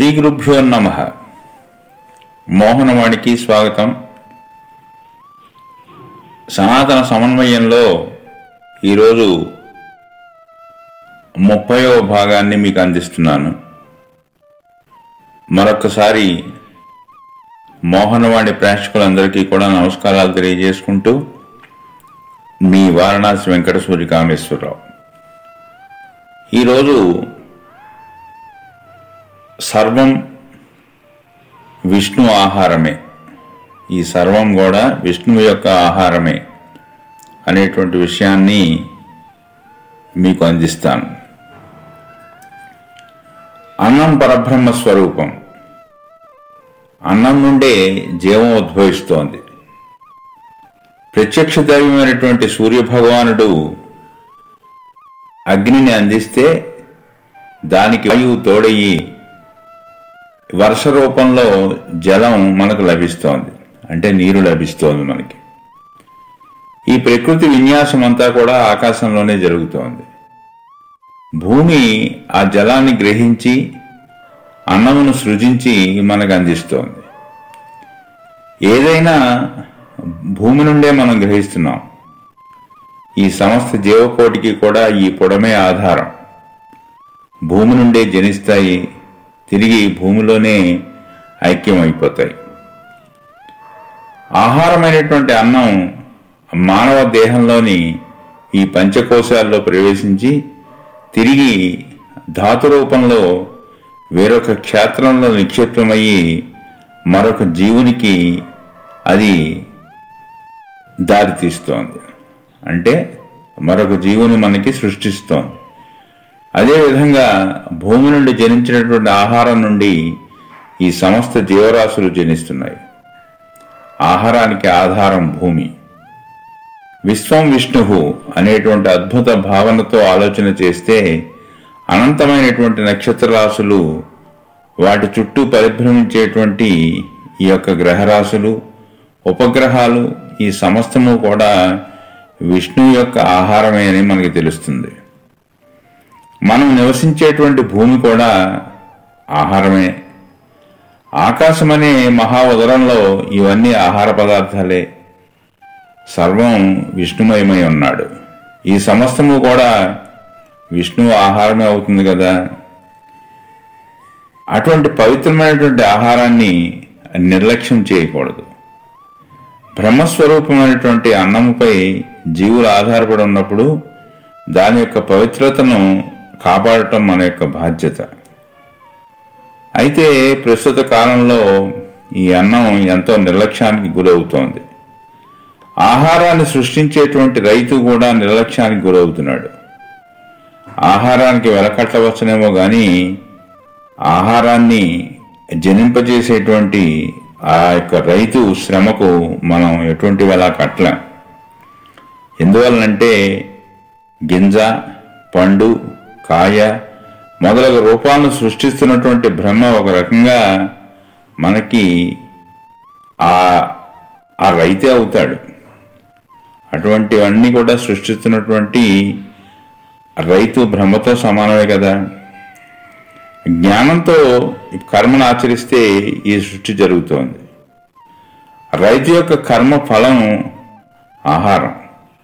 శ్రీ గురుభ్యో నమ మోహనవాణికి స్వాగతం సనాతన సమన్వయంలో ఈరోజు ముప్పైవ భాగాన్ని మీకు అందిస్తున్నాను మరొకసారి మోహనవాణి ప్రేక్షకులందరికీ కూడా నమస్కారాలు తెలియజేసుకుంటూ మీ వారణాసి వెంకట సూర్య కామేశ్వరరావు ఈరోజు సర్వం విష్ణు ఆహారమే ఈ సర్వం కూడా విష్ణువు యొక్క ఆహారమే అనేటువంటి విషయాన్ని మీకు అందిస్తాను అన్నం పరబ్రహ్మ స్వరూపం అన్నం నుండే జీవం ఉద్భవిస్తోంది ప్రత్యక్ష దైవమైనటువంటి సూర్యభగవానుడు అగ్నిని అందిస్తే దానికి వాయువు తోడయి వర్ష రూపంలో జలం మనకు లభిస్తోంది అంటే నీరు లభిస్తోంది మనకి ఈ ప్రకృతి విన్యాసం అంతా కూడా ఆకాశంలోనే జరుగుతోంది భూమి ఆ జలాన్ని గ్రహించి అన్నమును సృజించి మనకు అందిస్తోంది ఏదైనా భూమి నుండే మనం గ్రహిస్తున్నాం ఈ సమస్త జీవకోటికి కూడా ఈ పొడమే ఆధారం భూమి నుండే జనిస్తాయి తిరిగి భూమిలోనే ఐక్యమైపోతాయి ఆహారమైనటువంటి అన్నం మానవ దేహంలోని ఈ పంచకోశాల్లో ప్రవేశించి తిరిగి ధాతు రూపంలో వేరొక క్షేత్రంలో నిక్షిప్తమయ్యి మరొక జీవునికి అది దారితీస్తోంది అంటే మరొక జీవుని మనకి సృష్టిస్తోంది అదేవిధంగా భూమి నుండి జనించినటువంటి ఆహారం నుండి ఈ సమస్త జీవరాశులు జనిస్తున్నాయి ఆహారానికి ఆధారం భూమి విశ్వం విష్ణువు అనేటువంటి అద్భుత భావనతో ఆలోచన చేస్తే అనంతమైనటువంటి నక్షత్రరాశులు వాటి చుట్టూ పరిభ్రమించేటువంటి ఈ యొక్క గ్రహరాశులు ఉపగ్రహాలు ఈ సమస్తము కూడా విష్ణువు యొక్క ఆహారమే అని మనకి తెలుస్తుంది మనం నివసించేటువంటి భూమి కూడా ఆహారమే ఆకాశమనే మహా ఉదరంలో ఇవన్నీ ఆహార పదార్థాలే సర్వం విష్ణుమయమై ఉన్నాడు ఈ సమస్తము కూడా విష్ణువు ఆహారమే అవుతుంది కదా అటువంటి పవిత్రమైనటువంటి ఆహారాన్ని నిర్లక్ష్యం చేయకూడదు బ్రహ్మస్వరూపమైనటువంటి అన్నముపై జీవులు ఆధారపడి ఉన్నప్పుడు దాని యొక్క పవిత్రతను కాపాడటం మన యొక్క బాధ్యత అయితే ప్రస్తుత కాలంలో ఈ అన్నం ఎంతో నిర్లక్ష్యానికి గురవుతోంది ఆహారాన్ని సృష్టించేటువంటి రైతు కూడా నిర్లక్ష్యానికి గురవుతున్నాడు ఆహారానికి వెలకట్టవచ్చునేమో కానీ ఆహారాన్ని జనింపజేసేటువంటి ఆ యొక్క రైతు శ్రమకు మనం ఎటువంటి వెల కట్టలేం ఎందువలనంటే గింజ పండు కాయ మొదలగు రూపాలను సృష్టిస్తున్నటువంటి బ్రహ్మ ఒక రకంగా మనకి ఆ ఆ రైతే అవుతాడు అటువంటివన్నీ కూడా సృష్టిస్తున్నటువంటి రైతు బ్రహ్మతో సమానమే కదా జ్ఞానంతో కర్మను ఆచరిస్తే ఈ సృష్టి జరుగుతోంది రైతు యొక్క కర్మ ఫలం ఆహారం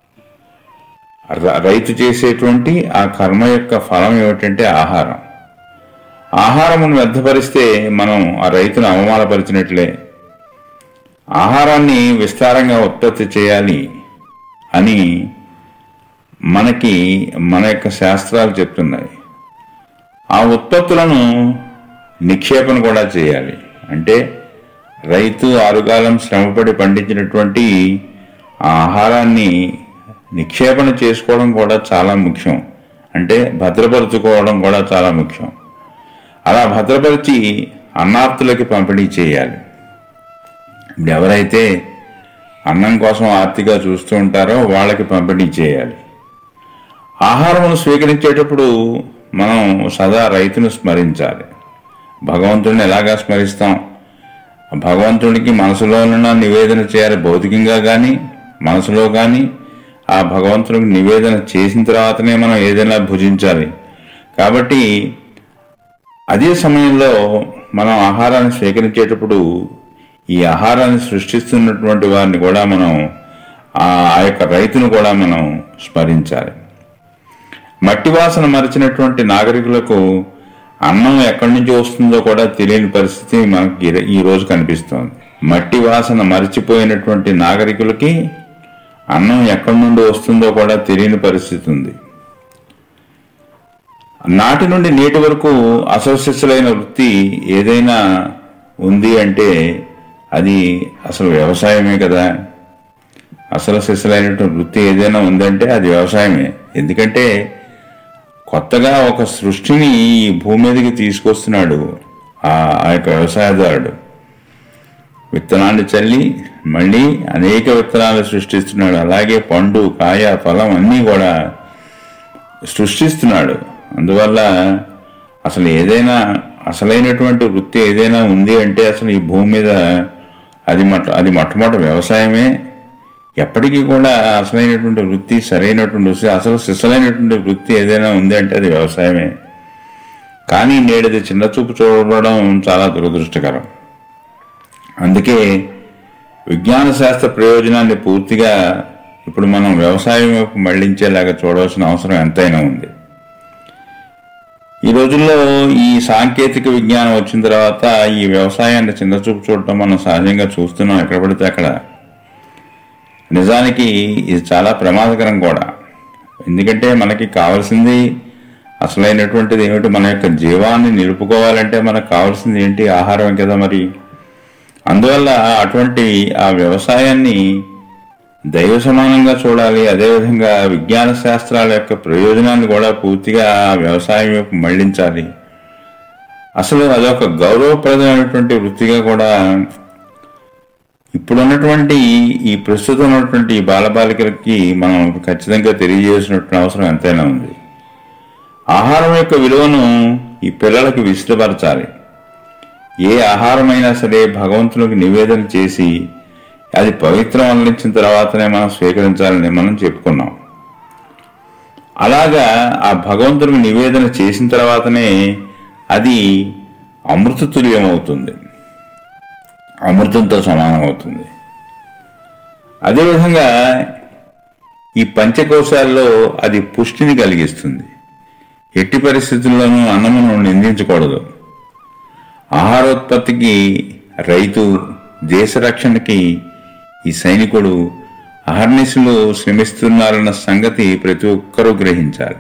రైతు చేసేటువంటి ఆ కర్మ యొక్క ఫలం ఏమిటంటే ఆహారం ఆహారమును వ్యర్థపరిస్తే మనం ఆ రైతును అవమానపరిచినట్లే ఆహారాన్ని విస్తారంగా ఉత్పత్తి చేయాలి అని మనకి మన యొక్క శాస్త్రాలు చెప్తున్నాయి ఆ ఉత్పత్తులను నిక్షేపణ కూడా చేయాలి అంటే రైతు ఆరుగాలం శ్రమపడి పండించినటువంటి ఆ ఆహారాన్ని నిక్షేపణ చేసుకోవడం కూడా చాలా ముఖ్యం అంటే భద్రపరుచుకోవడం కూడా చాలా ముఖ్యం అలా భద్రపరిచి అన్నార్థులకి పంపిణీ చేయాలి ఇప్పుడు ఎవరైతే అన్నం కోసం ఆర్తిగా చూస్తూ ఉంటారో వాళ్ళకి పంపిణీ చేయాలి ఆహారమును స్వీకరించేటప్పుడు మనం సదా రైతును స్మరించాలి భగవంతుడిని ఎలాగా స్మరిస్తాం భగవంతుడికి మనసులో ఉన్న నివేదన చేయాలి భౌతికంగా కానీ మనసులో కానీ ఆ భగవంతుడికి నివేదన చేసిన తర్వాతనే మనం ఏదైనా భుజించాలి కాబట్టి అదే సమయంలో మనం ఆహారాన్ని స్వీకరించేటప్పుడు ఈ ఆహారాన్ని సృష్టిస్తున్నటువంటి వారిని కూడా మనం ఆ ఆ యొక్క రైతును కూడా మనం స్మరించాలి మట్టి వాసన మరిచినటువంటి నాగరికులకు అన్నం ఎక్కడి నుంచి వస్తుందో కూడా తెలియని పరిస్థితి మనకి ఈ- ఈ రోజు కనిపిస్తోంది మట్టి వాసన మరిచిపోయినటువంటి నాగరికులకి అన్నం ఎక్కడి నుండి వస్తుందో కూడా తెలియని పరిస్థితి ఉంది నాటి నుండి నేటి వరకు అసోసిస్సులైన వృత్తి ఏదైనా ఉంది అంటే అది అసలు వ్యవసాయమే కదా అసలు సిస్సులైనటువంటి వృత్తి ఏదైనా ఉందంటే అది వ్యవసాయమే ఎందుకంటే కొత్తగా ఒక సృష్టిని ఈ భూమి మీదకి తీసుకొస్తున్నాడు ఆ ఆ యొక్క వ్యవసాయదారుడు విత్తనాన్ని చల్లి మళ్ళీ అనేక విత్తనాలు సృష్టిస్తున్నాడు అలాగే పండు కాయ ఫలం అన్నీ కూడా సృష్టిస్తున్నాడు అందువల్ల అసలు ఏదైనా అసలైనటువంటి వృత్తి ఏదైనా ఉంది అంటే అసలు ఈ భూమి మీద అది మొట్ట అది మొట్టమొదటి వ్యవసాయమే ఎప్పటికీ కూడా అసలైనటువంటి వృత్తి సరైనటువంటి వృత్తి అసలు సిసలైనటువంటి వృత్తి ఏదైనా ఉంది అంటే అది వ్యవసాయమే కానీ నేటిది చిన్న చూపు చూడడం చాలా దురదృష్టకరం అందుకే విజ్ఞాన శాస్త్ర ప్రయోజనాన్ని పూర్తిగా ఇప్పుడు మనం వ్యవసాయం వైపు మళ్లించేలాగా చూడవలసిన అవసరం ఎంతైనా ఉంది ఈ రోజుల్లో ఈ సాంకేతిక విజ్ఞానం వచ్చిన తర్వాత ఈ వ్యవసాయాన్ని చిన్న చూపు చూడటం మనం సహజంగా చూస్తున్నాం ఎక్కడ పడితే అక్కడ నిజానికి ఇది చాలా ప్రమాదకరం కూడా ఎందుకంటే మనకి కావాల్సింది అసలైనటువంటిది ఏమిటి మన యొక్క జీవాన్ని నిలుపుకోవాలంటే మనకు కావాల్సింది ఏంటి ఆహారం కదా మరి అందువల్ల అటువంటి ఆ వ్యవసాయాన్ని దైవ సమానంగా చూడాలి అదేవిధంగా విజ్ఞాన శాస్త్రాల యొక్క ప్రయోజనాన్ని కూడా పూర్తిగా ఆ వ్యవసాయం వైపు మళ్లించాలి అసలు అదొక గౌరవప్రదమైనటువంటి వృత్తిగా కూడా ఇప్పుడున్నటువంటి ఈ ప్రస్తుతం ఉన్నటువంటి ఈ బాలబాలికలకి మనం ఖచ్చితంగా తెలియజేసినటువంటి అవసరం ఎంతైనా ఉంది ఆహారం యొక్క విలువను ఈ పిల్లలకు విశదపరచాలి ఏ ఆహారమైనా సరే భగవంతునికి నివేదన చేసి అది పవిత్రం అందించిన తర్వాతనే మనం స్వీకరించాలని మనం చెప్పుకున్నాం అలాగా ఆ భగవంతునికి నివేదన చేసిన తర్వాతనే అది అమృత తుల్యమవుతుంది అమృతంతో సమానం అవుతుంది అదేవిధంగా ఈ పంచకోశాల్లో అది పుష్టిని కలిగిస్తుంది ఎట్టి పరిస్థితుల్లోనూ అన్నమును నిందించకూడదు ఆహారోత్పత్తికి రైతు దేశ రక్షణకి ఈ సైనికుడు అహర్నిశలు శ్రమిస్తున్నారన్న సంగతి ప్రతి ఒక్కరూ గ్రహించాలి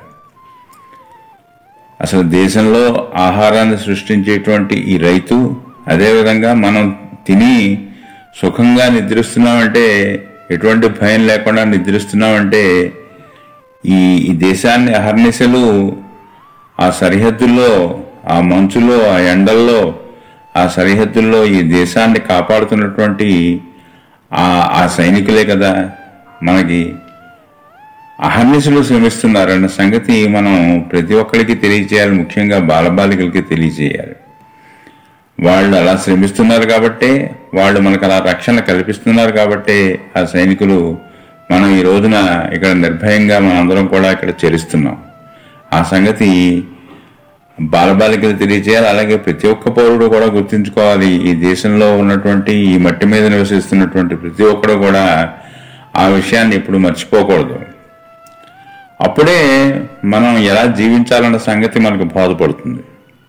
అసలు దేశంలో ఆహారాన్ని సృష్టించేటువంటి ఈ రైతు అదేవిధంగా మనం తిని సుఖంగా నిద్రిస్తున్నామంటే ఎటువంటి భయం లేకుండా నిద్రిస్తున్నామంటే ఈ ఈ దేశాన్ని అహర్నిశలు ఆ సరిహద్దుల్లో ఆ మంచులో ఆ ఎండల్లో ఆ సరిహద్దుల్లో ఈ దేశాన్ని కాపాడుతున్నటువంటి ఆ ఆ సైనికులే కదా మనకి అహర్నిశలు శ్రమిస్తున్నారన్న సంగతి మనం ప్రతి ఒక్కరికి తెలియచేయాలి ముఖ్యంగా బాలబాలికలకి తెలియచేయాలి వాళ్ళు అలా శ్రమిస్తున్నారు కాబట్టే వాళ్ళు మనకు అలా రక్షణ కల్పిస్తున్నారు కాబట్టే ఆ సైనికులు మనం ఈ రోజున ఇక్కడ నిర్భయంగా మనందరం కూడా ఇక్కడ చేరుస్తున్నాం ఆ సంగతి బాలబాలికలు తెలియజేయాలి అలాగే ప్రతి ఒక్క పౌరుడు కూడా గుర్తుంచుకోవాలి ఈ దేశంలో ఉన్నటువంటి ఈ మట్టి మీద నివసిస్తున్నటువంటి ప్రతి ఒక్కడు కూడా ఆ విషయాన్ని ఎప్పుడు మర్చిపోకూడదు అప్పుడే మనం ఎలా జీవించాలన్న సంగతి మనకు బోధపడుతుంది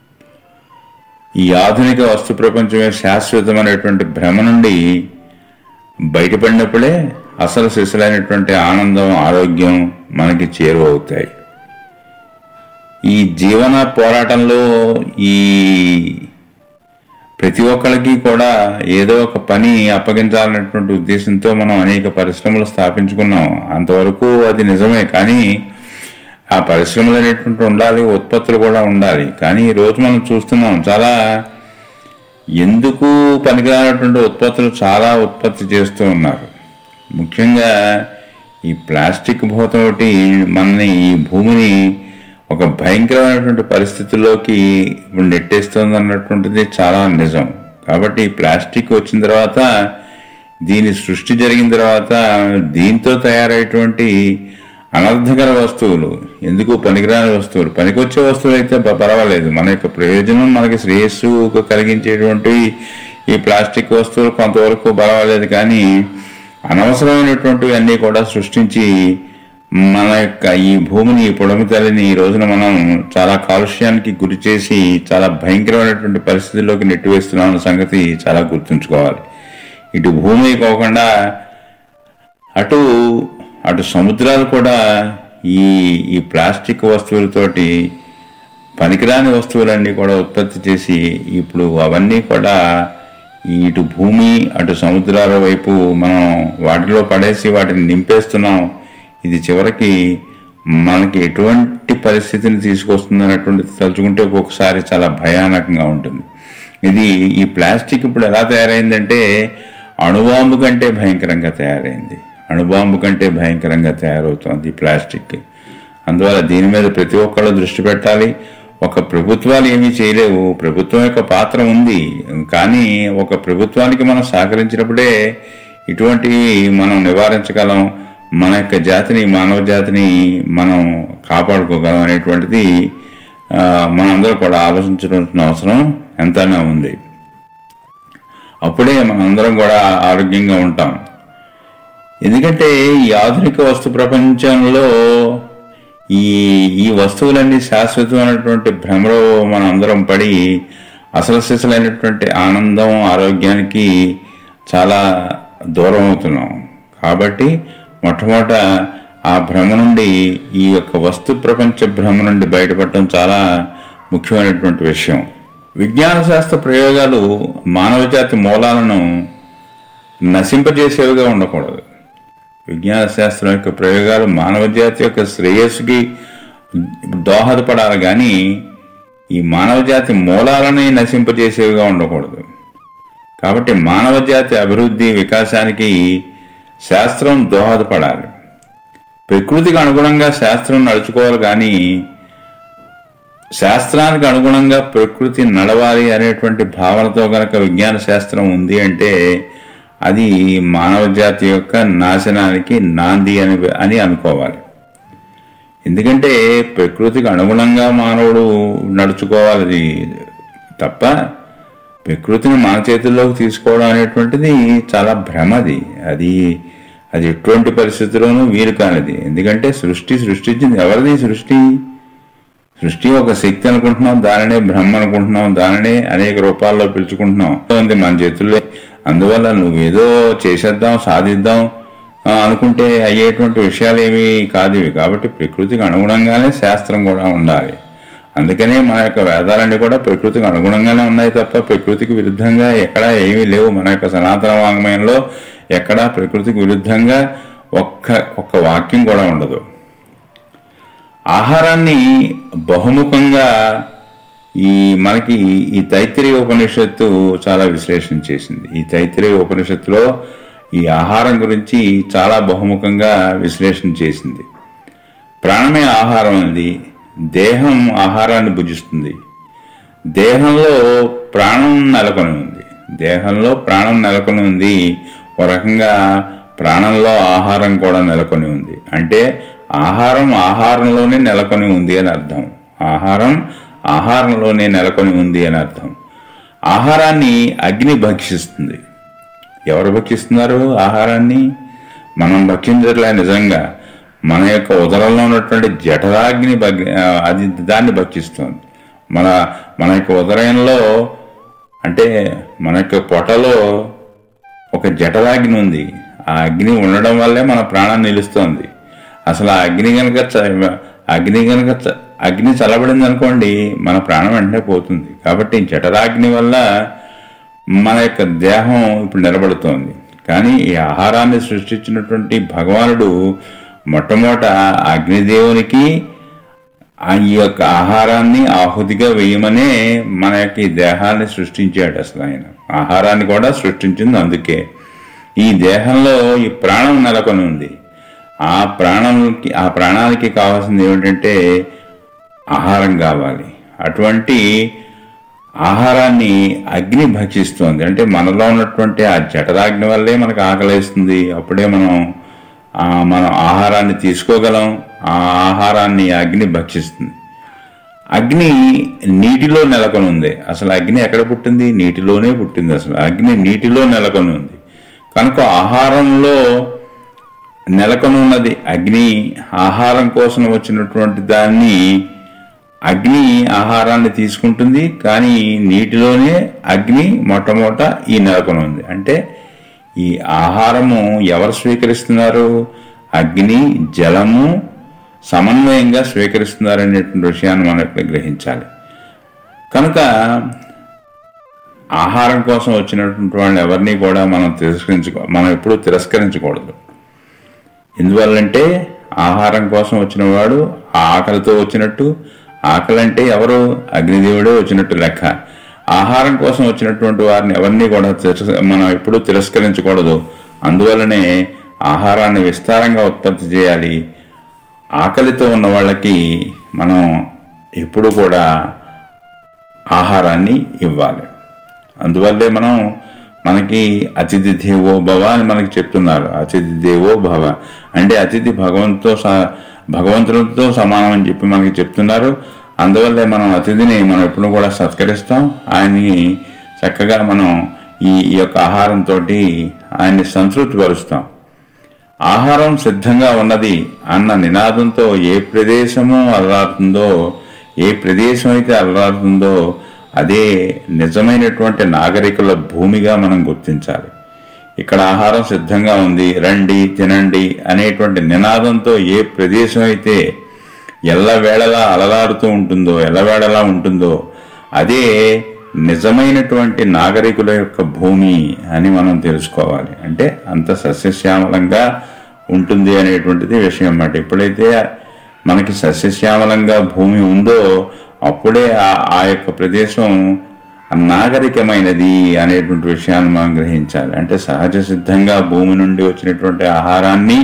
ఈ ఆధునిక వస్తు ప్రపంచమే శాశ్వతమైనటువంటి భ్రమ నుండి బయటపడినప్పుడే అసలు శిశులైనటువంటి ఆనందం ఆరోగ్యం మనకి చేరువవుతాయి ఈ జీవన పోరాటంలో ఈ ప్రతి ఒక్కరికి కూడా ఏదో ఒక పని అప్పగించాలనేటువంటి ఉద్దేశంతో మనం అనేక పరిశ్రమలు స్థాపించుకున్నాం అంతవరకు అది నిజమే కానీ ఆ పరిశ్రమలు అనేటువంటి ఉండాలి ఉత్పత్తులు కూడా ఉండాలి కానీ ఈ రోజు మనం చూస్తున్నాం చాలా ఎందుకు పనికిరానటువంటి ఉత్పత్తులు చాలా ఉత్పత్తి చేస్తూ ఉన్నారు ముఖ్యంగా ఈ ప్లాస్టిక్ భూతం ఒకటి మనని ఈ భూమిని ఒక భయంకరమైనటువంటి పరిస్థితుల్లోకి ఇప్పుడు నెట్టేస్తుంది అన్నటువంటిది చాలా నిజం కాబట్టి ఈ ప్లాస్టిక్ వచ్చిన తర్వాత దీని సృష్టి జరిగిన తర్వాత దీంతో తయారైనటువంటి అనర్థకర వస్తువులు ఎందుకు పనికిరాని వస్తువులు పనికొచ్చే వస్తువులు అయితే ప- పర్వాలేదు మన యొక్క ప్రయోజనం మనకి శ్రేయస్సు కలిగించేటువంటి ఈ ప్లాస్టిక్ వస్తువులు కొంతవరకు పర్వాలేదు కానీ అనవసరమైనటువంటివి అన్నీ కూడా సృష్టించి మన యొక్క ఈ భూమిని ఈ పొడమి తల్లిని ఈ రోజున మనం చాలా కాలుష్యానికి గురి చేసి చాలా భయంకరమైనటువంటి పరిస్థితుల్లోకి నెట్టివేస్తున్నాం అన్న సంగతి చాలా గుర్తుంచుకోవాలి ఇటు భూమి కాకుండా అటు అటు సముద్రాలు కూడా ఈ ఈ ప్లాస్టిక్ వస్తువులతోటి పనికిరాని వస్తువులన్నీ కూడా ఉత్పత్తి చేసి ఇప్పుడు అవన్నీ కూడా ఈ ఇటు భూమి అటు సముద్రాల వైపు మనం వాటిలో పడేసి వాటిని నింపేస్తున్నాం ఇది చివరికి మనకి ఎటువంటి పరిస్థితిని తీసుకొస్తుంది అన్నటువంటిది తలుచుకుంటే ఒక్కొక్కసారి చాలా భయానకంగా ఉంటుంది ఇది ఈ ప్లాస్టిక్ ఇప్పుడు ఎలా తయారైందంటే అణుబాంబు కంటే భయంకరంగా తయారైంది అణుబాంబు కంటే భయంకరంగా తయారవుతోంది ఈ ప్లాస్టిక్ అందువల్ల దీని మీద ప్రతి ఒక్కళ్ళు దృష్టి పెట్టాలి ఒక ప్రభుత్వాలు ఏమీ చేయలేవు ప్రభుత్వం యొక్క పాత్ర ఉంది కానీ ఒక ప్రభుత్వానికి మనం సహకరించినప్పుడే ఇటువంటివి మనం నివారించగలం మన యొక్క జాతిని మానవ జాతిని మనం కాపాడుకోగలం అనేటువంటిది ఆ, మనందరూ కూడా ఆలోచించాల్సిన అవసరం ఎంతైనా ఉంది అప్పుడే మనందరం కూడా ఆరోగ్యంగా ఉంటాం ఎందుకంటే ఈ ఆధునిక వస్తు ప్రపంచంలో ఈ ఈ వస్తువులన్నీ శాశ్వతమైనటువంటి భ్రమలో మనం అందరం పడి అసలు సిసలైనటువంటి ఆనందం ఆరోగ్యానికి చాలా దూరం అవుతున్నాం కాబట్టి మొట్టమొదట ఆ భ్రమ నుండి ఈ యొక్క వస్తు ప్రపంచ భ్రమ నుండి బయటపడటం చాలా ముఖ్యమైనటువంటి విషయం విజ్ఞాన శాస్త్ర ప్రయోగాలు మానవజాతి మూలాలను నశింపజేసేవిగా ఉండకూడదు విజ్ఞాన శాస్త్రం యొక్క ప్రయోగాలు మానవ జాతి యొక్క శ్రేయస్సుకి దోహదపడాలి కానీ ఈ మానవ జాతి మూలాలని నశింపజేసేవిగా ఉండకూడదు కాబట్టి మానవ జాతి అభివృద్ధి వికాసానికి శాస్త్రం దోహదపడాలి ప్రకృతికి అనుగుణంగా శాస్త్రం నడుచుకోవాలి కానీ శాస్త్రానికి అనుగుణంగా ప్రకృతి నడవాలి అనేటువంటి భావనతో గనక విజ్ఞాన శాస్త్రం ఉంది అంటే అది మానవ జాతి యొక్క నాశనానికి నాంది అని అని అనుకోవాలి ఎందుకంటే ప్రకృతికి అనుగుణంగా మానవుడు నడుచుకోవాలి తప్ప ప్రకృతిని మన చేతుల్లోకి తీసుకోవడం అనేటువంటిది చాలా భ్రమది అది అది ఎటువంటి పరిస్థితుల్లోనూ వీలు కానిది ఎందుకంటే సృష్టి సృష్టించింది ఎవరిది సృష్టి సృష్టి ఒక శక్తి అనుకుంటున్నాం దానినే బ్రహ్మ అనుకుంటున్నాం దానినే అనేక రూపాల్లో పిలుచుకుంటున్నాం ఉంది మన చేతుల్లో అందువల్ల నువ్వేదో చేసేద్దాం సాధిద్దాం ఆ, అనుకుంటే అయ్యేటువంటి విషయాలు ఏమీ కాదు ఇవి కాబట్టి ప్రకృతికి అనుగుణంగానే శాస్త్రం కూడా ఉండాలి అందుకనే మన యొక్క వేదాలన్నీ కూడా ప్రకృతికి అనుగుణంగానే ఉన్నాయి తప్ప ప్రకృతికి విరుద్ధంగా ఎక్కడా ఏమీ లేవు మన యొక్క సనాతన వాంగ్మయంలో ఎక్కడా ప్రకృతికి విరుద్ధంగా ఒక్క ఒక్క వాక్యం కూడా ఉండదు ఆహారాన్ని బహుముఖంగా ఈ మనకి ఈ తైత్తిరీయ ఉపనిషత్తు చాలా విశ్లేషణ చేసింది ఈ తైత్తిరీయ ఉపనిషత్తులో ఈ ఆహారం గురించి చాలా బహుముఖంగా విశ్లేషణ చేసింది ప్రాణమే ఆహారం అనేది దేహం ఆహారాన్ని భుజిస్తుంది దేహంలో ప్రాణం నెలకొని ఉంది దేహంలో ప్రాణం నెలకొని ఉంది ఒక రకంగా ప్రాణంలో ఆహారం కూడా నెలకొని ఉంది అంటే ఆహారం ఆహారంలోనే నెలకొని ఉంది అని అర్థం ఆహారం ఆహారంలోనే నెలకొని ఉంది అని అర్థం ఆహారాన్ని అగ్ని భక్షిస్తుంది ఎవరు భక్షిస్తున్నారు ఆహారాన్ని మనం భక్షించట్లే నిజంగా మన యొక్క ఉదరంలో ఉన్నటువంటి జఠరాగ్ని భగ్- ఆ, అది దాన్ని భక్షిస్తుంది మన మన యొక్క ఉదరంలో అంటే మన యొక్క పొటలో ఒక జఠరాగ్ని ఉంది ఆ అగ్ని ఉండడం వల్లే మన ప్రాణం నిలుస్తోంది అసలు ఆ అగ్ని కనుక చ- అగ్ని కనుక చ- అగ్ని చల్లబడింది అనుకోండి మన ప్రాణం వెంటనే పోతుంది కాబట్టి జఠరాగ్ని వల్ల మన యొక్క దేహం ఇప్పుడు నిలబడుతోంది కానీ ఈ ఆహారాన్ని సృష్టించినటువంటి భగవానుడు మొట్టమొదట అగ్నిదేవునికి ఆ ఈ యొక్క ఆహారాన్ని ఆహుతిగా వేయమనే మన యొక్క ఈ దేహాన్ని సృష్టించాడు అసలు ఆయన ఆహారాన్ని కూడా సృష్టించింది అందుకే ఈ దేహంలో ఈ ప్రాణం నెలకొని ఉంది ఆ ప్రాణంకి ఆ ప్రాణానికి కావాల్సింది ఏమిటంటే ఆహారం కావాలి అటువంటి ఆహారాన్ని అగ్ని భక్షిస్తోంది అంటే మనలో ఉన్నటువంటి ఆ జఠరాగ్ని వల్లే మనకు ఆకలిస్తుంది అప్పుడే మనం ఆ, మనం ఆహారాన్ని తీసుకోగలం ఆ ఆహారాన్ని అగ్ని భక్షిస్తుంది అగ్ని నీటిలో నెలకొని ఉంది అసలు అగ్ని ఎక్కడ పుట్టింది నీటిలోనే పుట్టింది అసలు అగ్ని నీటిలో నెలకొని ఉంది కనుక ఆహారంలో నెలకొని ఉన్నది అగ్ని ఆహారం కోసం వచ్చినటువంటి దాన్ని అగ్ని ఆహారాన్ని తీసుకుంటుంది కానీ నీటిలోనే అగ్ని మొట్టమొదట ఈ నెలకొని ఉంది అంటే ఈ ఆహారము ఎవరు స్వీకరిస్తున్నారు అగ్ని జలము సమన్వయంగా స్వీకరిస్తున్నారనేటువంటి విషయాన్ని మనం ఇక్కడ గ్రహించాలి కనుక ఆహారం కోసం వచ్చినటువంటి వాళ్ళని ఎవరిని కూడా మనం తిరస్కరించుకో మనం ఎప్పుడూ తిరస్కరించకూడదు ఎందువల్లంటే ఆహారం కోసం వచ్చిన వాడు ఆ ఆకలితో వచ్చినట్టు ఆకలి అంటే ఎవరు అగ్నిదేవుడే వచ్చినట్టు లెక్క ఆహారం కోసం వచ్చినటువంటి వారిని ఎవరిని కూడా తిరస్- మనం ఎప్పుడూ తిరస్కరించకూడదు అందువల్లనే ఆహారాన్ని విస్తారంగా ఉత్పత్తి చేయాలి ఆకలితో ఉన్న వాళ్ళకి మనం ఎప్పుడు కూడా ఆహారాన్ని ఇవ్వాలి అందువల్లే మనం మనకి అతిథి దేవో భవ అని మనకి చెప్తున్నారు అతిథి దేవో భవ అంటే అతిథి భగవంతుతో స- భగవంతుడితో సమానం అని చెప్పి మనకి చెప్తున్నారు అందువల్లే మనం అతిథిని మనం ఎప్పుడు కూడా సత్కరిస్తాం ఆయన్ని చక్కగా మనం ఈ ఈ యొక్క ఆహారంతో ఆయన్ని సంతృప్తిపరుస్తాం ఆహారం సిద్ధంగా ఉన్నది అన్న నినాదంతో ఏ ప్రదేశము అల్లాడుతుందో ఏ ప్రదేశం అయితే అల్లాడుతుందో అదే నిజమైనటువంటి నాగరికుల భూమిగా మనం గుర్తించాలి ఇక్కడ ఆహారం సిద్ధంగా ఉంది రండి తినండి అనేటువంటి నినాదంతో ఏ ప్రదేశం అయితే ఎల్లవేళలా అలలాడుతూ ఉంటుందో ఎల్లవేళలా ఉంటుందో అదే నిజమైనటువంటి నాగరికుల యొక్క భూమి అని మనం తెలుసుకోవాలి అంటే అంత సస్యశ్యామలంగా ఉంటుంది అనేటువంటిది విషయం అన్నమాట ఎప్పుడైతే మనకి సస్యశ్యామలంగా భూమి ఉందో అప్పుడే ఆ ఆ యొక్క ప్రదేశం నాగరికమైనది అనేటువంటి విషయాన్ని మనం గ్రహించాలి అంటే సహజ సిద్ధంగా భూమి నుండి వచ్చినటువంటి ఆహారాన్ని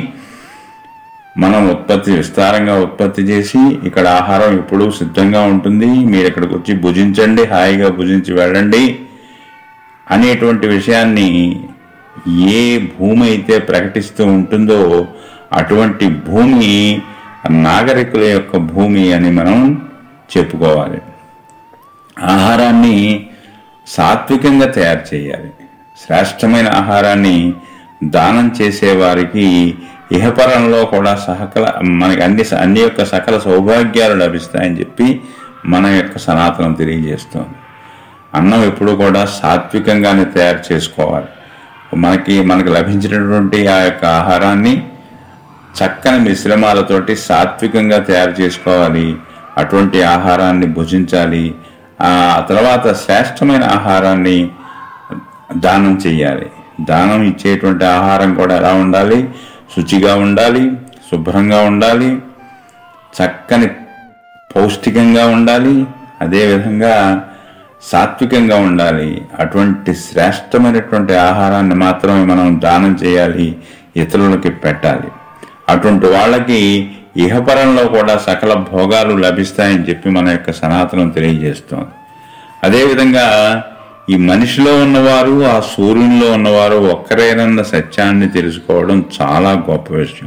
మనం ఉత్పత్తి విస్తారంగా ఉత్పత్తి చేసి ఇక్కడ ఆహారం ఎప్పుడూ సిద్ధంగా ఉంటుంది మీరు ఇక్కడికి వచ్చి భుజించండి హాయిగా భుజించి వెళ్ళండి అనేటువంటి విషయాన్ని ఏ భూమి అయితే ప్రకటిస్తూ ఉంటుందో అటువంటి భూమి నాగరికుల యొక్క భూమి అని మనం చెప్పుకోవాలి ఆహారాన్ని సాత్వికంగా తయారు చేయాలి శ్రేష్టమైన ఆహారాన్ని దానం చేసేవారికి ఇహపరంలో కూడా సహకల మనకి అన్ని అన్ని యొక్క సకల సౌభాగ్యాలు లభిస్తాయని చెప్పి మన యొక్క సనాతనం తెలియజేస్తోంది అన్నం ఎప్పుడు కూడా సాత్వికంగానే తయారు చేసుకోవాలి మనకి మనకు లభించినటువంటి ఆ యొక్క ఆహారాన్ని చక్కని మిశ్రమాలతోటి సాత్వికంగా తయారు చేసుకోవాలి అటువంటి ఆహారాన్ని భుజించాలి ఆ తర్వాత శ్రేష్టమైన ఆహారాన్ని దానం చేయాలి దానం ఇచ్చేటువంటి ఆహారం కూడా ఎలా ఉండాలి శుచిగా ఉండాలి శుభ్రంగా ఉండాలి చక్కని పౌష్టికంగా ఉండాలి అదేవిధంగా సాత్వికంగా ఉండాలి అటువంటి శ్రేష్టమైనటువంటి ఆహారాన్ని మాత్రమే మనం దానం చేయాలి ఇతరులకి పెట్టాలి అటువంటి వాళ్ళకి ఇహపరంలో కూడా సకల భోగాలు లభిస్తాయని చెప్పి మన యొక్క సనాతనం తెలియజేస్తోంది అదేవిధంగా ఈ మనిషిలో ఉన్నవారు ఆ సూర్యునిలో ఉన్నవారు ఒక్కరేనన్న సత్యాన్ని తెలుసుకోవడం చాలా గొప్ప విషయం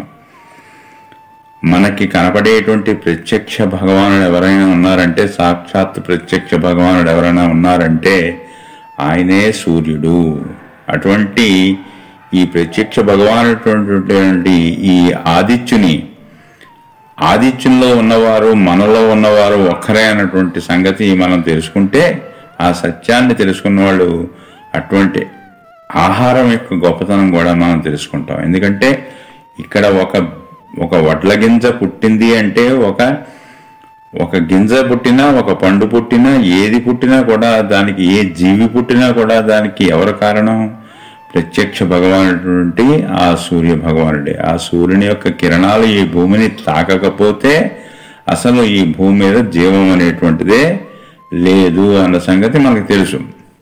మనకి కనపడేటువంటి ప్రత్యక్ష భగవానుడు ఎవరైనా ఉన్నారంటే సాక్షాత్ ప్రత్యక్ష భగవానుడు ఎవరైనా ఉన్నారంటే ఆయనే సూర్యుడు అటువంటి ఈ ప్రత్యక్ష భగవానుటువంటి ఈ ఆదిత్యుని ఆదిత్యంలో ఉన్నవారు మనలో ఉన్నవారు ఒక్కరే అన్నటువంటి సంగతి మనం తెలుసుకుంటే ఆ సత్యాన్ని తెలుసుకున్న వాళ్ళు అటువంటి ఆహారం యొక్క గొప్పతనం కూడా మనం తెలుసుకుంటాం ఎందుకంటే ఇక్కడ ఒక ఒక వడ్ల గింజ పుట్టింది అంటే ఒక ఒక గింజ పుట్టినా ఒక పండు పుట్టినా ఏది పుట్టినా కూడా దానికి ఏ జీవి పుట్టినా కూడా దానికి ఎవరు కారణం ప్రత్యక్ష భగవానుడి ఆ సూర్య భగవానుడే ఆ సూర్యుని యొక్క కిరణాలు ఈ భూమిని తాకకపోతే అసలు ఈ భూమి మీద జీవం అనేటువంటిదే లేదు అన్న సంగతి మనకు తెలుసు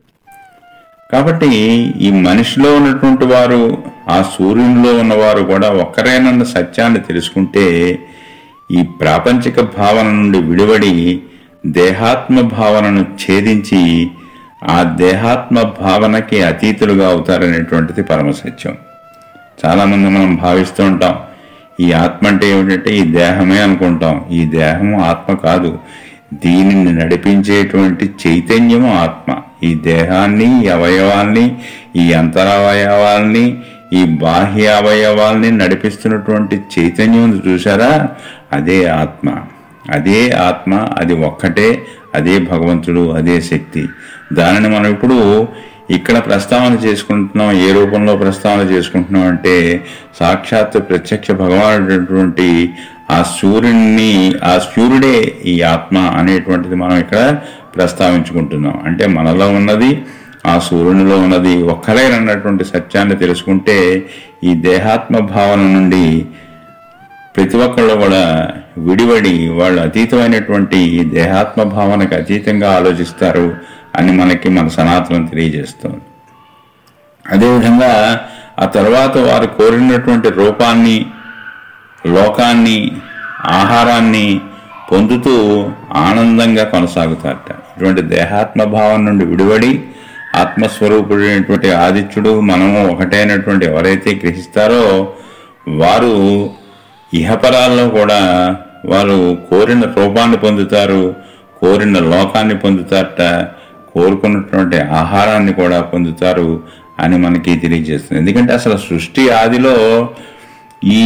కాబట్టి ఈ మనిషిలో ఉన్నటువంటి వారు ఆ సూర్యునిలో ఉన్నవారు కూడా ఒక్కరేనన్న సత్యాన్ని తెలుసుకుంటే ఈ ప్రాపంచిక భావన నుండి విడివడి దేహాత్మ భావనను ఛేదించి ఆ దేహాత్మ భావనకి అతీతులుగా అవుతారనేటువంటిది పరమసత్యం చాలామంది మనం భావిస్తూ ఉంటాం ఈ ఆత్మ అంటే ఏమిటంటే ఈ దేహమే అనుకుంటాం ఈ దేహం ఆత్మ కాదు దీనిని నడిపించేటువంటి చైతన్యము ఆత్మ ఈ దేహాన్ని ఈ అవయవాల్ని ఈ అంతరవయవాల్ని ఈ బాహ్య అవయవాల్ని నడిపిస్తున్నటువంటి చైతన్యం ఉంది చూసారా అదే ఆత్మ అదే ఆత్మ అది ఒక్కటే అదే భగవంతుడు అదే శక్తి దానిని మనం ఇప్పుడు ఇక్కడ ప్రస్తావన చేసుకుంటున్నాం ఏ రూపంలో ప్రస్తావన చేసుకుంటున్నాం అంటే సాక్షాత్ ప్రత్యక్ష భగవానుడైనటువంటి ఆ సూర్యుడిని ఆ సూర్యుడే ఈ ఆత్మ అనేటువంటిది మనం ఇక్కడ ప్రస్తావించుకుంటున్నాం అంటే మనలో ఉన్నది ఆ సూర్యునిలో ఉన్నది ఒక్కరేనన్నటువంటి సత్యాన్ని తెలుసుకుంటే ఈ దేహాత్మ భావన నుండి ప్రతి ఒక్కళ్ళు కూడా విడివడి వాళ్ళు అతీతమైనటువంటి ఈ దేహాత్మ భావనకు అతీతంగా ఆలోచిస్తారు అని మనకి మన సనాతనం తెలియజేస్తుంది అదేవిధంగా ఆ తర్వాత వారు కోరినటువంటి రూపాన్ని లోకాన్ని ఆహారాన్ని పొందుతూ ఆనందంగా కొనసాగుతారట ఇటువంటి దేహాత్మ భావం నుండి విడివడి ఆత్మస్వరూపుడైనటువంటి ఆదిత్యుడు మనము ఒకటైనటువంటి ఎవరైతే గ్రహిస్తారో వారు ఇహపరాల్లో కూడా వారు కోరిన రూపాన్ని పొందుతారు కోరిన లోకాన్ని పొందుతారట కోరుకున్నటువంటి ఆహారాన్ని కూడా పొందుతారు అని మనకి తెలియజేస్తుంది ఎందుకంటే అసలు సృష్టి ఆదిలో ఈ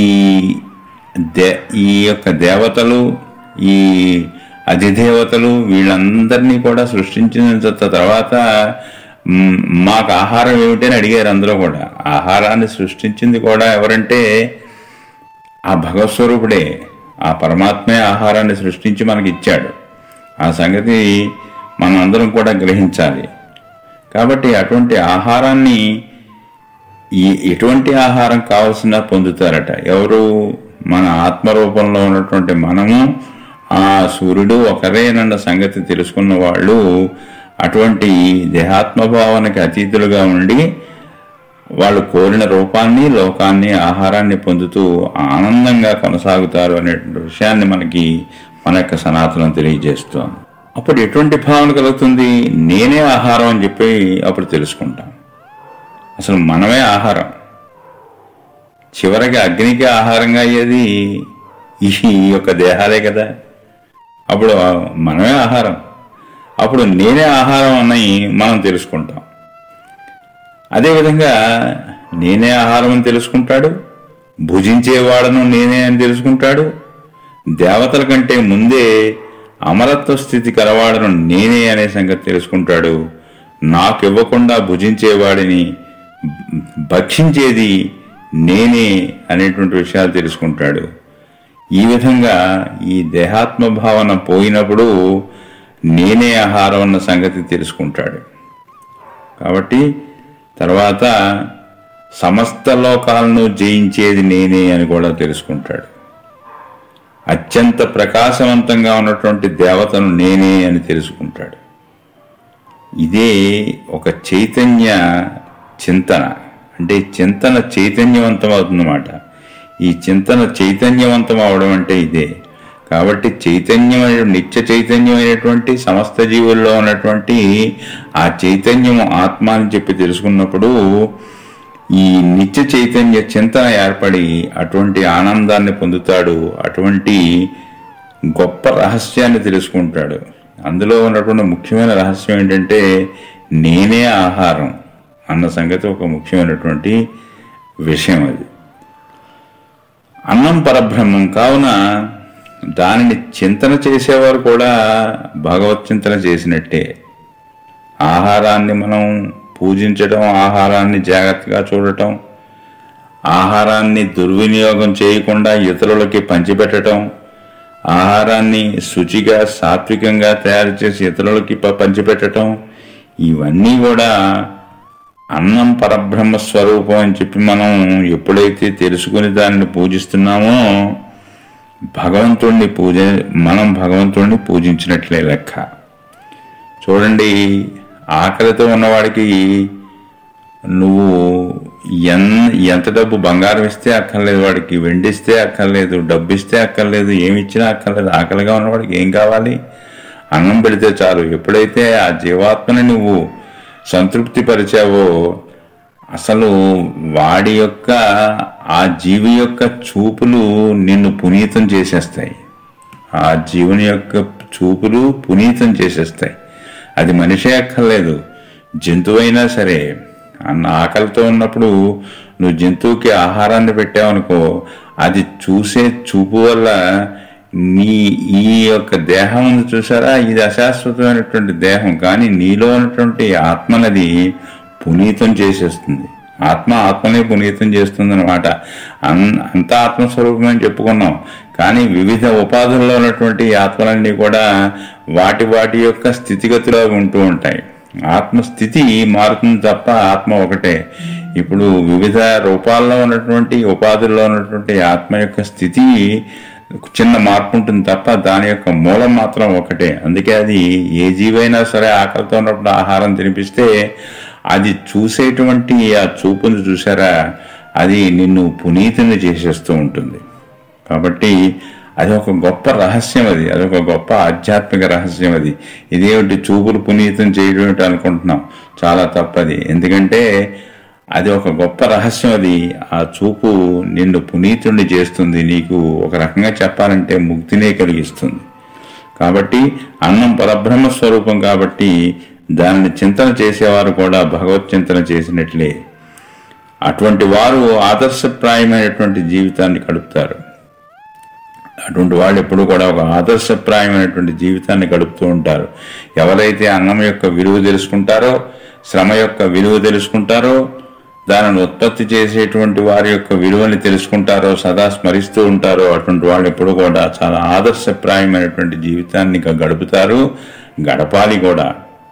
దే ఈ యొక్క దేవతలు ఈ అధిదేవతలు వీళ్ళందరినీ కూడా సృష్టించిన తర్వాత మ్, మాకు ఆహారం ఏమిటని అడిగారు అందరూ కూడా ఆహారాన్ని సృష్టించింది కూడా ఎవరంటే ఆ భగవస్వరూపుడే ఆ పరమాత్మే ఆహారాన్ని సృష్టించి మనకి ఇచ్చాడు ఆ సంగతి మనం అందరం కూడా గ్రహించాలి కాబట్టి అటువంటి ఆహారాన్ని ఈ ఎటువంటి ఆహారం కావాల్సిన పొందుతారట ఎవరు మన ఆత్మరూపంలో ఉన్నటువంటి మనము ఆ సూర్యుడు ఒకరేనన్న సంగతి తెలుసుకున్న వాళ్ళు అటువంటి దేహాత్మభావనకి అతీతులుగా ఉండి వాళ్ళు కోరిన రూపాన్ని లోకాన్ని ఆహారాన్ని పొందుతూ ఆనందంగా కొనసాగుతారు అనే విషయాన్ని మనకి మన యొక్క సనాతనం తెలియజేస్తోంది అప్పుడు ఎటువంటి భావన కలుగుతుంది నేనే ఆహారం అని చెప్పి అప్పుడు తెలుసుకుంటాం అసలు మనమే ఆహారం చివరికి అగ్నికి ఆహారంగా అయ్యేది ఈ యొక్క దేహాలే కదా అప్పుడు మనమే ఆహారం అప్పుడు నేనే ఆహారం అని మనం తెలుసుకుంటాం అదేవిధంగా నేనే ఆహారం అని తెలుసుకుంటాడు భుజించేవాడను నేనే అని తెలుసుకుంటాడు దేవతల కంటే ముందే అమరత్వ స్థితి కలవాడను నేనే అనే సంగతి తెలుసుకుంటాడు నాకు ఇవ్వకుండా భుజించేవాడిని భక్షించేది నేనే అనేటువంటి విషయాలు తెలుసుకుంటాడు ఈ విధంగా ఈ దేహాత్మ భావన పోయినప్పుడు నేనే ఆహారం అన్న సంగతి తెలుసుకుంటాడు కాబట్టి తర్వాత సమస్త లోకాలను జయించేది నేనే అని కూడా తెలుసుకుంటాడు అత్యంత ప్రకాశవంతంగా ఉన్నటువంటి దేవతను నేనే అని తెలుసుకుంటాడు ఇదే ఒక చైతన్య చింతన అంటే చింతన చైతన్యవంతం అవుతుందన్నమాట ఈ చింతన చైతన్యవంతం అవడం అంటే ఇదే కాబట్టి చైతన్యమైన నిత్య చైతన్యమైనటువంటి సమస్త జీవుల్లో ఉన్నటువంటి ఆ చైతన్యము ఆత్మ అని చెప్పి తెలుసుకున్నప్పుడు ఈ నిత్య చైతన్య చింతన ఏర్పడి అటువంటి ఆనందాన్ని పొందుతాడు అటువంటి గొప్ప రహస్యాన్ని తెలుసుకుంటాడు అందులో ఉన్నటువంటి ముఖ్యమైన రహస్యం ఏంటంటే నేనే ఆహారం అన్న సంగతి ఒక ముఖ్యమైనటువంటి విషయం అది అన్నం పరబ్రహ్మం కావున దానిని చింతన చేసేవారు కూడా భగవత్ చింతన చేసినట్టే ఆహారాన్ని మనం పూజించడం ఆహారాన్ని జాగ్రత్తగా చూడటం ఆహారాన్ని దుర్వినియోగం చేయకుండా ఇతరులకి పంచిపెట్టడం ఆహారాన్ని శుచిగా సాత్వికంగా తయారు చేసి ఇతరులకి ప- పంచిపెట్టడం ఇవన్నీ కూడా అన్నం పరబ్రహ్మ స్వరూపం అని చెప్పి మనం ఎప్పుడైతే తెలుసుకుని దానిని పూజిస్తున్నామో భగవంతుణ్ణి పూజ మనం భగవంతుణ్ణి పూజించినట్లే లెక్క చూడండి ఆకలితో ఉన్నవాడికి నువ్వు ఎన్ ఎంత డబ్బు బంగారం ఇస్తే అక్కర్లేదు వాడికి వెండిస్తే అక్కర్లేదు డబ్బు ఇస్తే అక్కర్లేదు ఏమి ఇచ్చినా అక్కర్లేదు ఆకలిగా ఉన్నవాడికి ఏం కావాలి అన్నం పెడితే చాలు ఎప్పుడైతే ఆ జీవాత్మని నువ్వు సంతృప్తి పరిచావో అసలు వాడి యొక్క ఆ జీవి యొక్క చూపులు నిన్ను పునీతం చేసేస్తాయి ఆ జీవుని యొక్క చూపులు పునీతం చేసేస్తాయి అది మనిషే అక్కర్లేదు జంతువైనా సరే అన్న ఆకలితో ఉన్నప్పుడు నువ్వు జంతువుకి ఆహారాన్ని పెట్టావనుకో అది చూసే చూపు వల్ల నీ ఈ యొక్క దేహం ఉంది చూసారా ఇది అశాశ్వతమైనటువంటి దేహం కానీ నీలో ఉన్నటువంటి ఆత్మనది పునీతం చేసేస్తుంది ఆత్మ ఆత్మనే పునీతం చేస్తుంది అనమాట అంత ఆత్మస్వరూపమని చెప్పుకున్నాం కానీ వివిధ ఉపాధుల్లో ఉన్నటువంటి ఈ ఆత్మలన్నీ కూడా వాటి వాటి యొక్క స్థితిగతిలో ఉంటూ ఉంటాయి ఆత్మస్థితి మారుతుంది తప్ప ఆత్మ ఒకటే ఇప్పుడు వివిధ రూపాల్లో ఉన్నటువంటి ఉపాధుల్లో ఉన్నటువంటి ఆత్మ యొక్క స్థితి చిన్న మార్పు ఉంటుంది తప్ప దాని యొక్క మూలం మాత్రం ఒకటే అందుకే అది ఏ జీవైనా సరే ఆకలితో ఉన్నప్పుడు ఆహారం తినిపిస్తే అది చూసేటువంటి ఆ చూపును చూసారా అది నిన్ను పునీతుని చేసేస్తూ ఉంటుంది కాబట్టి అది ఒక గొప్ప రహస్యం అది అదొక గొప్ప ఆధ్యాత్మిక రహస్యం అది ఇదేమిటి చూపులు పునీతం చేయడం ఏమిటి అనుకుంటున్నాం చాలా తప్పది ఎందుకంటే అది ఒక గొప్ప రహస్యం అది ఆ చూపు నిన్ను పునీతుణ్ణి చేస్తుంది నీకు ఒక రకంగా చెప్పాలంటే ముక్తినే కలిగిస్తుంది కాబట్టి అన్నం పరబ్రహ్మ స్వరూపం కాబట్టి దానిని చింతన చేసేవారు కూడా భగవత్ చింతన చేసినట్లే అటువంటి వారు ఆదర్శప్రాయమైనటువంటి జీవితాన్ని గడుపుతారు అటువంటి వాళ్ళు ఎప్పుడు కూడా ఒక ఆదర్శప్రాయమైనటువంటి జీవితాన్ని గడుపుతూ ఉంటారు ఎవరైతే అన్నం యొక్క విలువ తెలుసుకుంటారో శ్రమ యొక్క విలువ తెలుసుకుంటారో దానిని ఉత్పత్తి చేసేటువంటి వారి యొక్క విలువని తెలుసుకుంటారో సదా స్మరిస్తూ ఉంటారో అటువంటి వాళ్ళు ఎప్పుడు కూడా చాలా ఆదర్శప్రాయమైనటువంటి జీవితాన్ని గడుపుతారు గడపాలి కూడా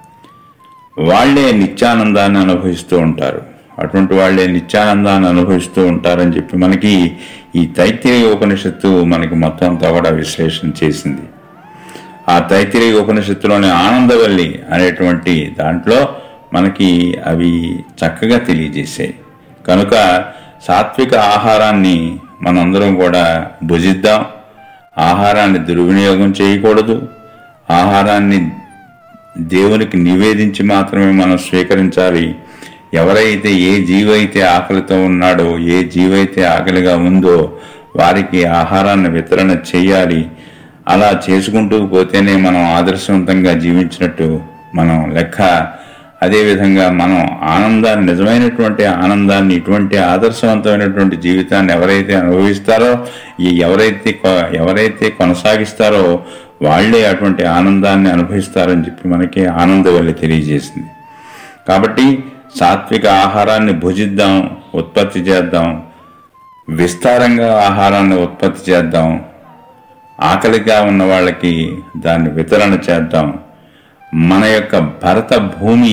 వాళ్లే నిత్యానందాన్ని అనుభవిస్తూ ఉంటారు అటువంటి వాళ్లే నిత్యానందాన్ని అనుభవిస్తూ ఉంటారని చెప్పి మనకి ఈ తైత్తిరీయ ఉపనిషత్తు మనకి మొత్తం అంతా కూడా విశ్లేషణ చేసింది ఆ తైత్తిరీయ ఉపనిషత్తులోని ఆనందవల్లి అనేటువంటి దాంట్లో మనకి అవి చక్కగా తెలియజేసాయి కనుక సాత్విక ఆహారాన్ని మనందరం కూడా భుజిద్దాం ఆహారాన్ని దుర్వినియోగం చేయకూడదు ఆహారాన్ని దేవునికి నివేదించి మాత్రమే మనం స్వీకరించాలి ఎవరైతే ఏ జీవైతే ఆకలితో ఉన్నాడో ఏ జీవైతే ఆకలిగా ఉందో వారికి ఆహారాన్ని వితరణ చేయాలి అలా చేసుకుంటూ పోతేనే మనం ఆదర్శవంతంగా జీవించినట్టు మనం లెక్క అదేవిధంగా మనం ఆనందాన్ని నిజమైనటువంటి ఆనందాన్ని ఇటువంటి ఆదర్శవంతమైనటువంటి జీవితాన్ని ఎవరైతే అనుభవిస్తారో ఈ ఎవరైతే ఎవరైతే కొనసాగిస్తారో వాళ్లే అటువంటి ఆనందాన్ని అనుభవిస్తారని చెప్పి మనకి ఆనందవల్లి తెలియజేసింది కాబట్టి సాత్విక ఆహారాన్ని భుజిద్దాం ఉత్పత్తి చేద్దాం విస్తారంగా ఆహారాన్ని ఉత్పత్తి చేద్దాం ఆకలిగా ఉన్న వాళ్ళకి దాన్ని వితరణ చేద్దాం మన యొక్క భరత భూమి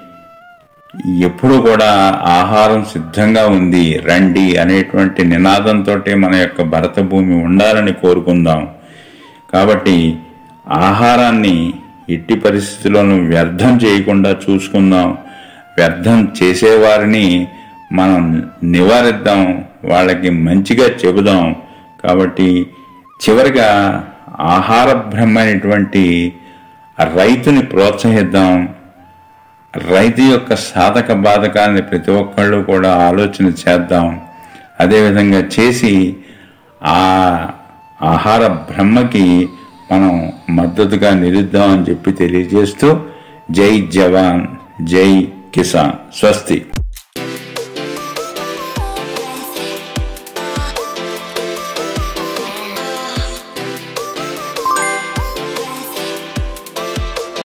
ఎప్పుడు కూడా ఆహారం సిద్ధంగా ఉంది రండి అనేటువంటి నినాదంతో మన యొక్క భరత భూమి ఉండాలని కోరుకుందాం కాబట్టి ఆహారాన్ని ఎట్టి పరిస్థితుల్లోనూ వ్యర్థం చేయకుండా చూసుకుందాం వ్యర్థం చేసేవారిని మనం నివారిద్దాం వాళ్ళకి మంచిగా చెబుదాం కాబట్టి చివరిగా ఆహార బ్రహ్మైనటువంటి రైతుని ప్రోత్సహిద్దాం రైతు యొక్క సాధక బాధకాన్ని ప్రతి ఒక్కళ్ళు కూడా ఆలోచన చేద్దాం అదేవిధంగా చేసి ఆ ఆహార బ్రహ్మకి మనం మద్దతుగా నిలుద్దాం అని చెప్పి తెలియజేస్తూ జై జవాన్ జై కిసాన్ స్వస్తి